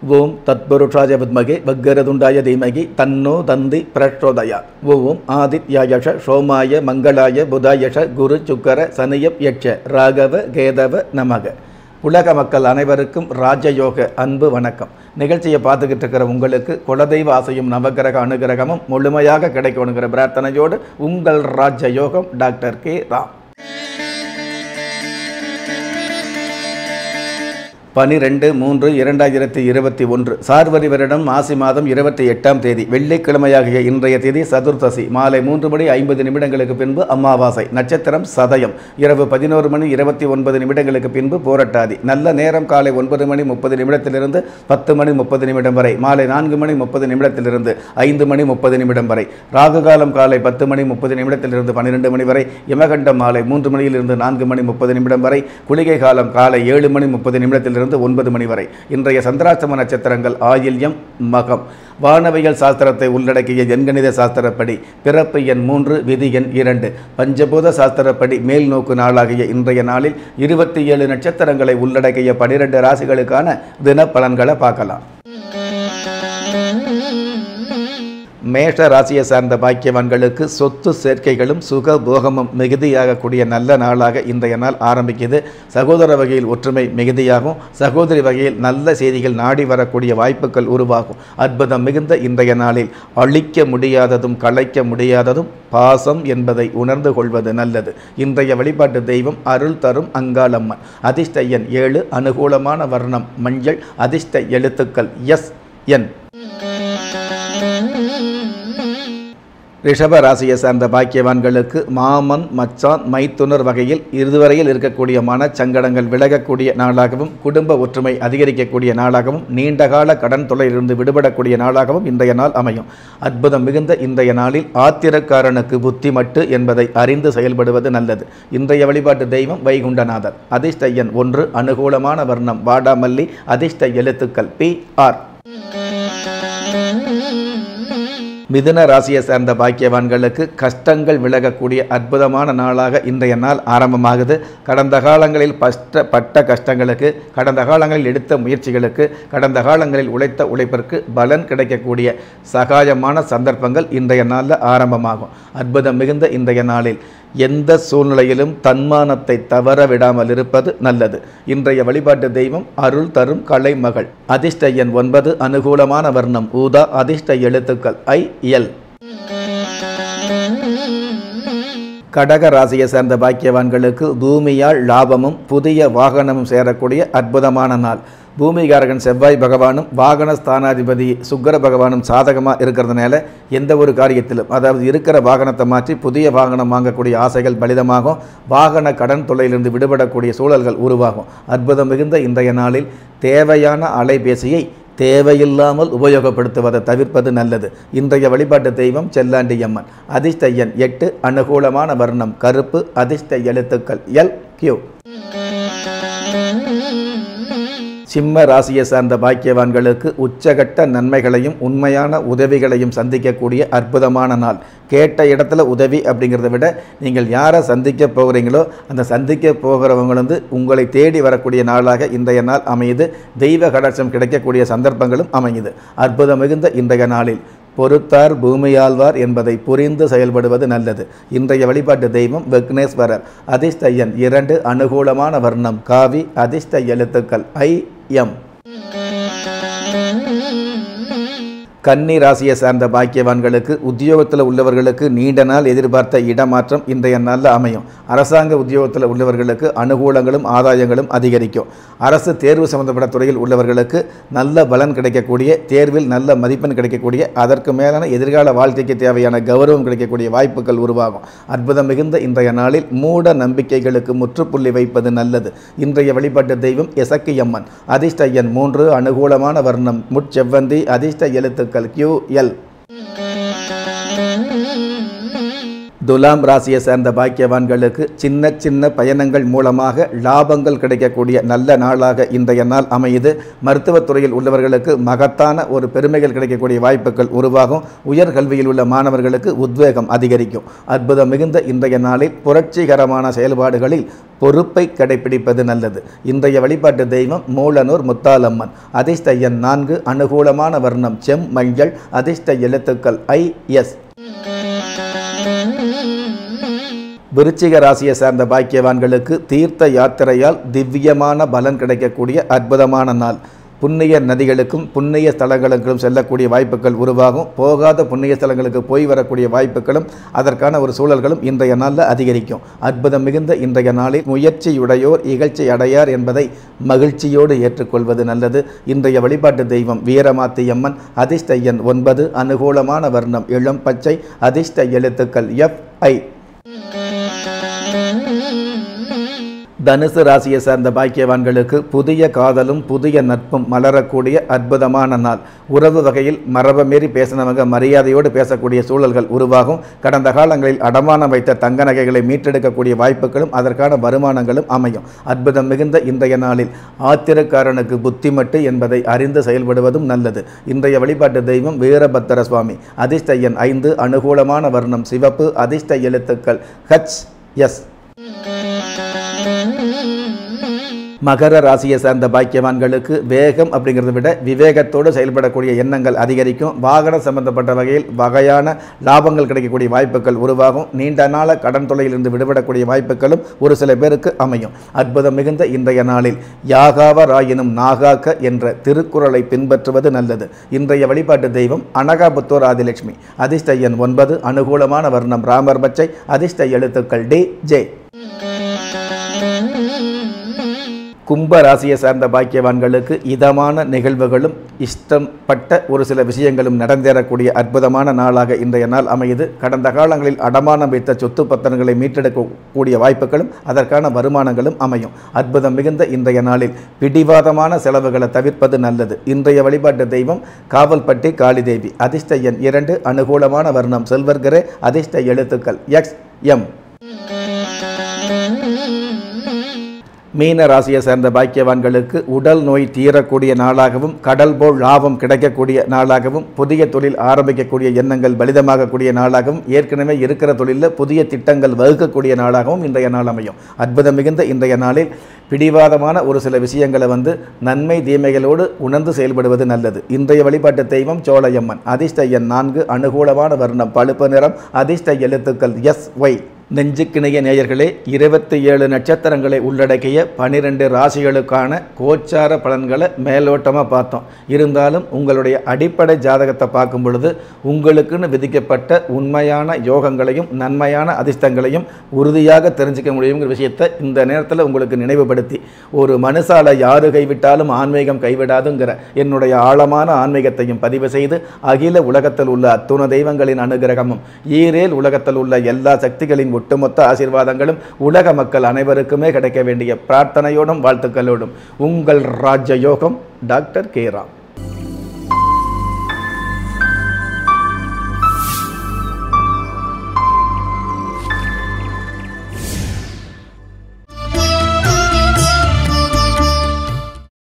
ஓம் தத்புருஷாய வித்மகே வக்கரதுண்டாய தீமகி தன்னோ தந்தி பிரச்சோதயா ஓம் ஆதித்யாயஷ சோமாய மங்களாய புதாயஷ குரு சுக்கர சனியப் யட்ச ராகவ கேதவ நமக உலக மக்கள் அனைவருக்கும் ராஜயோக அன்பு வணக்கம் நிகழ்ச்சியை பார்த்துக்கிட்டு இருக்கிற உங்களுக்கு குலதெய்வ ஆசையும் நவகிரக அனுகிரகமும் முழுமையாக கிடைக்கணுங்கிற பிரார்த்தனையோடு உங்கள் ராஜயோகம் டாக்டர் கே ராம் பனிரெண்டு மூன்று இரண்டாயிரத்தி இருபத்தி ஒன்று சார்வரி வருடம் ஆசி மாதம் இருபத்தி எட்டாம் தேதி வெள்ளிக்கிழமையாகிய இன்றைய தேதி சதுர்த்தசி மாலை மூன்று மணி ஐம்பது நிமிடங்களுக்கு பின்பு அமாவாசை நட்சத்திரம் சதயம் இரவு பதினோரு மணி இருபத்தி ஒன்பது நிமிடங்களுக்கு பின்பு போரட்டாதி நல்ல நேரம் காலை ஒன்பது மணி முப்பது நிமிடத்திலிருந்து பத்து மணி முப்பது நிமிடம் வரை மாலை நான்கு மணி முப்பது நிமிடத்திலிருந்து ஐந்து மணி முப்பது நிமிடம் வரை ராகு காலம் காலை பத்து மணி முப்பது நிமிடத்திலிருந்து பன்னிரெண்டு மணி வரை யமகண்டம் மாலை மூன்று மணியிலிருந்து நான்கு மணி முப்பது நிமிடம் வரை குளிகை காலம் காலை ஏழு மணி முப்பது நிமிடத்திலிருந்து ஒன்பது மணி வரை இன்றைய சந்திராஷ்டம நட்சத்திரங்கள் ஆயில்யம் மகம் வானவியல் சாஸ்திரத்தை உள்ளடக்கிய எண்கணித சாஸ்திரப்படி பிறப்பு எண் மூன்று விதி எண் இரண்டு பஞ்சபூத சாஸ்திரப்படி மேல் நோக்கு நாளாகிய இன்றைய நாளில் இருபத்தி ஏழு நட்சத்திரங்களை உள்ளடக்கிய பனிரெண்டு ராசிகளுக்கான தின பலன்களை பார்க்கலாம் மேஷ ராசியை சார்ந்த பாக்கியவான்களுக்கு சொத்து சேர்க்கைகளும் சுக போகமும் மிகுதியாகக்கூடிய நல்ல நாளாக இன்றைய நாள் ஆரம்பிக்குது சகோதர வகையில் ஒற்றுமை மிகுதியாகும் சகோதரி வகையில் நல்ல செய்திகள் நாடி வரக்கூடிய வாய்ப்புகள் உருவாகும் அற்புதம் மிகுந்த இன்றைய நாளில் அழிக்க முடியாததும் கலைக்க முடியாததும் பாசம் என்பதை உணர்ந்து கொள்வது நல்லது இன்றைய வழிபாட்டு தெய்வம் அருள் தரும் அங்காளம்மன் அதிர்ஷ்ட எண் ஏழு அனுகூலமான வர்ணம் மஞ்சள் அதிர்ஷ்ட எழுத்துக்கள் எஸ் என் ரிஷப ராசியை சார்ந்த பாக்கியவான்களுக்கு மாமன் மச்சான் மைத்துனர் வகையில் இதுவரையில் இருக்கக்கூடிய மனச்சங்கடங்கள் விலகக்கூடிய நாளாகவும் குடும்ப ஒற்றுமை அதிகரிக்கக்கூடிய நாளாகவும் நீண்டகால கடன் தொலையிலிருந்து விடுபடக்கூடிய நாளாகவும் இன்றைய நாள் அமையும் அற்புதம் மிகுந்த இன்றைய நாளில் ஆத்திரக்காரனுக்கு புத்திமட்டு என்பதை அறிந்து செயல்படுவது நல்லது இன்றைய வழிபாட்டு தெய்வம் வைகுண்டநாதர் அதிர்ஷ்ட எண் ஒன்று அனுகூலமான வர்ணம் வாடாமல்லி அதிர்ஷ்ட எழுத்துக்கள் பி ஆர் மிதுன ராசியை சார்ந்த பாக்கியவான்களுக்கு கஷ்டங்கள் விலகக்கூடிய அற்புதமான நாளாக இன்றைய நாள் ஆரம்பமாகுது கடந்த காலங்களில் பஷ்ட பட்ட கஷ்டங்களுக்கு கடந்த காலங்களில் எடுத்த முயற்சிகளுக்கு கடந்த காலங்களில் உழைத்த உழைப்பிற்கு பலன் கிடைக்கக்கூடிய சகாயமான சந்தர்ப்பங்கள் இன்றைய நாளில் ஆரம்பமாகும் அற்புதம் மிகுந்த இன்றைய நாளில் எந்த சூழ்நிலையிலும் தன்மானத்தை தவற விடாமல் இருப்பது நல்லது இன்றைய வழிபாட்டு தெய்வம் அருள் தரும் கலைமகள் அதிர்ஷ்ட எண் ஒன்பது அனுகூலமான வர்ணம் ஊதா அதிர்ஷ்ட எழுத்துக்கள் ஐ எல் கடக ராசியை சேர்ந்த பாக்கியவான்களுக்கு பூமியால் லாபமும் புதிய வாகனமும் சேரக்கூடிய அற்புதமான நாள் பூமிகாரகன் செவ்வாய் பகவானும் வாகன ஸ்தானாதிபதி சுக்கர பகவானும் சாதகமாக இருக்கிறதுனால எந்த ஒரு காரியத்திலும் அதாவது இருக்கிற வாகனத்தை மாற்றி புதிய வாகனம் வாங்கக்கூடிய ஆசைகள் பலிதமாகும் வாகன கடன் தொல்லையிலிருந்து விடுபடக்கூடிய சூழல்கள் உருவாகும் அற்புதம் மிகுந்த இன்றைய நாளில் தேவையான அலைபேசியை தேவையில்லாமல் உபயோகப்படுத்துவதை தவிர்ப்பது நல்லது இன்றைய வழிபாட்டு தெய்வம் செல்லாண்டி அம்மன் அதிர்ஷ்ட எண் எட்டு அனுகூலமான வர்ணம் கருப்பு அதிர்ஷ்ட எழுத்துக்கள் எல் கியூ சிம்ம ராசியை சார்ந்த பாக்கியவான்களுக்கு உச்சகட்ட நன்மைகளையும் உண்மையான உதவிகளையும் சந்திக்கக்கூடிய அற்புதமான நாள் கேட்ட இடத்துல உதவி அப்படிங்கிறத விட நீங்கள் யாரை சந்திக்க போகிறீங்களோ அந்த சந்திக்க போகிறவங்க வந்து உங்களை தேடி வரக்கூடிய நாளாக இன்றைய நாள் அமையுது தெய்வ கடாட்சம் கிடைக்கக்கூடிய சந்தர்ப்பங்களும் அமையுது அற்புதம் மிகுந்த இன்றைய நாளில் பொறுத்தார் பூமியாழ்வார் என்பதை புரிந்து செயல்படுவது நல்லது இன்றைய வழிபாட்டு தெய்வம் விக்னேஸ்வரர் அதிர்ஷ்ட எண் இரண்டு அனுகூலமான வர்ணம் காவி அதிர்ஷ்ட எழுத்துக்கள் ஐ எம் கன்னி ராசியை சார்ந்த பாக்கியவான்களுக்கு உத்தியோகத்தில் உள்ளவர்களுக்கு நீண்ட நாள் எதிர்பார்த்த இடமாற்றம் இன்றைய நாளில் அமையும் அரசாங்க உத்தியோகத்தில் உள்ளவர்களுக்கு அனுகூலங்களும் ஆதாயங்களும் அதிகரிக்கும் அரசு தேர்வு சம்பந்தப்பட்ட துறையில் உள்ளவர்களுக்கு நல்ல பலன் கிடைக்கக்கூடிய தேர்வில் நல்ல மதிப்பெண் கிடைக்கக்கூடிய அதற்கு மேலான எதிர்கால வாழ்க்கைக்கு தேவையான கௌரவம் கிடைக்கக்கூடிய வாய்ப்புகள் உருவாகும் அற்புதம் மிகுந்த இன்றைய நாளில் மூட நம்பிக்கைகளுக்கு முற்றுப்புள்ளி வைப்பது நல்லது இன்றைய வழிபாட்டு தெய்வம் எசக்கியம்மன் அதிர்ஷ்ட எண் மூன்று அனுகூலமான வர்ணம் முட்செவ்வந்தி அதிர்ஷ்ட எழுத்துக்கள் கியூ எல் துலாம் ராசியை சேர்ந்த பாக்கியவான்களுக்கு சின்ன சின்ன பயணங்கள் மூலமாக லாபங்கள் கிடைக்கக்கூடிய நல்ல நாளாக இன்றைய நாள் அமையுது மருத்துவத்துறையில் உள்ளவர்களுக்கு மகத்தான ஒரு பெருமைகள் கிடைக்கக்கூடிய வாய்ப்புகள் உருவாகும் உயர்கல்வியில் உள்ள மாணவர்களுக்கு உத்வேகம் அதிகரிக்கும் அற்புதம் மிகுந்த இன்றைய நாளில் புரட்சிகரமான செயல்பாடுகளில் பொறுப்பை கடைபிடிப்பது நல்லது இன்றைய வழிபாட்டு தெய்வம் மூலனூர் முத்தாலம்மன் அதிர்ஷ்ட எண் நான்கு அனுகூலமான வர்ணம் செம் மஞ்சள் அதிர்ஷ்ட எழுத்துக்கள் ஐ எஸ் விருச்சிக ராசியை சார்ந்த பாக்கியவான்களுக்கு தீர்த்த யாத்திரையால் திவ்யமான பலன் கிடைக்கக்கூடிய அற்புதமான நாள் புண்ணிய நதிகளுக்கும் புண்ணிய ஸ்தலங்களுக்கும் செல்லக்கூடிய வாய்ப்புகள் உருவாகும் போகாத புண்ணிய ஸ்தலங்களுக்கு போய் வரக்கூடிய வாய்ப்புகளும் அதற்கான ஒரு சூழல்களும் இன்றைய நாளில் அதிகரிக்கும் அற்புதம் மிகுந்த இன்றைய நாளில் முயற்சியுடையோர் இகழ்ச்சி அடையார் என்பதை மகிழ்ச்சியோடு ஏற்றுக்கொள்வது நல்லது இன்றைய வழிபாட்டு தெய்வம் வீரமாத்தியம்மன் அதிர்ஷ்ட எண் ஒன்பது அனுகூலமான வர்ணம் இளம் பச்சை அதிர்ஷ்ட எழுத்துக்கள் எஃப் ஐ தனுசு ராசியை சார்ந்த பாக்கியவான்களுக்கு புதிய காதலும் புதிய நட்பும் மலரக்கூடிய அற்புதமான நாள் உறவு வகையில் மரபை மீறி பேசினவங்க மரியாதையோடு பேசக்கூடிய சூழல்கள் உருவாகும் கடந்த காலங்களில் அடமானம் வைத்த தங்க நகைகளை மீட்டெடுக்கக்கூடிய வாய்ப்புகளும் அதற்கான வருமானங்களும் அமையும் அற்புதம் மிகுந்த இன்றைய நாளில் ஆத்திரக்காரனுக்கு புத்திமட்டு என்பதை அறிந்து செயல்படுவதும் நல்லது இன்றைய வழிபாட்டு தெய்வம் வீரபத்திர சுவாமி அதிர்ஷ்ட எண் ஐந்து அனுகூலமான வர்ணம் சிவப்பு அதிர்ஷ்ட எழுத்துக்கள் ஹச் எஸ் மகர ராசியை சார்ந்த பாக்கியவான்களுக்கு வேகம் அப்படிங்கிறத விட விவேகத்தோடு செயல்படக்கூடிய எண்ணங்கள் அதிகரிக்கும் வாகனம் சம்பந்தப்பட்ட வகையில் வகையான லாபங்கள் கிடைக்கக்கூடிய வாய்ப்புகள் உருவாகும் நீண்ட நாள கடன் தொல்லையிலிருந்து விடுபடக்கூடிய வாய்ப்புகளும் ஒரு சில பேருக்கு அமையும் அற்புதம் மிகுந்த இன்றைய நாளில் யாகாவராயினும் நாகாக்க என்ற திருக்குறளை பின்பற்றுவது நல்லது இன்றைய வழிபாட்டு தெய்வம் அனகாபுத்தூர் ஆதிலட்சுமி அதிர்ஷ்ட எண் ஒன்பது அனுகூலமான வர்ணம் ராமர் பச்சை அதிர்ஷ்ட எழுத்துக்கள் டி ஜே கும்ப ராசியை சார்ந்த பாக்கியவான்களுக்கு இதமான நிகழ்வுகளும் இஷ்டப்பட்ட ஒரு சில விஷயங்களும் நடந்தேறக்கூடிய அற்புதமான நாளாக இன்றைய நாள் அமையுது கடந்த காலங்களில் அடமானம் வைத்த சொத்து பத்திரங்களை மீட்டெடுக்கக்கூடிய வாய்ப்புகளும் அதற்கான வருமானங்களும் அமையும் அற்புதம் மிகுந்த இன்றைய நாளில் பிடிவாதமான செலவுகளை தவிர்ப்பது நல்லது இன்றைய வழிபாட்டு தெய்வம் காவல்பட்டி காளிதேவி அதிர்ஷ்ட எண் இரண்டு அனுகூலமான வர்ணம் செல்வர்கரே அதிர்ஷ்ட எழுத்துக்கள் எக்ஸ் எம் மீன ராசியை சேர்ந்த பாக்கியவான்களுக்கு உடல் நோய் தீரக்கூடிய நாளாகவும் கடல் போல் லாபம் கிடைக்கக்கூடிய நாளாகவும் புதிய தொழில் ஆரம்பிக்கக்கூடிய எண்ணங்கள் பலிதமாகக்கூடிய நாளாகவும் ஏற்கனவே இருக்கிற தொழிலில் புதிய திட்டங்கள் வகுக்கக்கூடிய நாளாகவும் இன்றைய நாள் அமையும் அற்புதம் மிகுந்த இன்றைய நாளில் பிடிவாதமான ஒரு சில விஷயங்களை வந்து நன்மை தீமைகளோடு உணர்ந்து செயல்படுவது நல்லது இன்றைய வழிபாட்டு தெய்வம் சோழையம்மன் அதிர்ஷ்ட எண் நான்கு அனுகூலமான வர்ணம் பழுப்பு நிறம் அதிர்ஷ்ட எழுத்துக்கள் எஸ் ஒய் நெஞ்சுக்கிணைய நேயர்களே இருபத்தி ஏழு நட்சத்திரங்களை உள்ளடக்கிய பனிரெண்டு ராசிகளுக்கான கோச்சார பலன்களை மேலோட்டமாக பார்த்தோம் இருந்தாலும் உங்களுடைய அடிப்படை ஜாதகத்தை பார்க்கும் பொழுது உங்களுக்குன்னு விதிக்கப்பட்ட உண்மையான யோகங்களையும் நன்மையான அதிர்ஷ்டங்களையும் உறுதியாக தெரிஞ்சுக்க முடியுங்கிற விஷயத்தை இந்த நேரத்தில் உங்களுக்கு நினைவுபடுத்தி ஒரு மனுஷால யாரு கைவிட்டாலும் ஆன்மீகம் கைவிடாதுங்கிற என்னுடைய ஆழமான ஆன்மீகத்தையும் பதிவு செய்து அகில உலகத்தில் உள்ள அத்துண தெய்வங்களின் அனுகிரகமும் ஈரேல் உலகத்தில் உள்ள எல்லா சக்திகளின் ஒட்டுமொத்த ஆசீர்வாதங்களும் உலக மக்கள் அனைவருக்குமே கிடைக்க வேண்டிய பிரார்த்தனையோடும் வாழ்த்துக்களோடும் உங்கள் ராஜ யோகம் டாக்டர் கே ராம்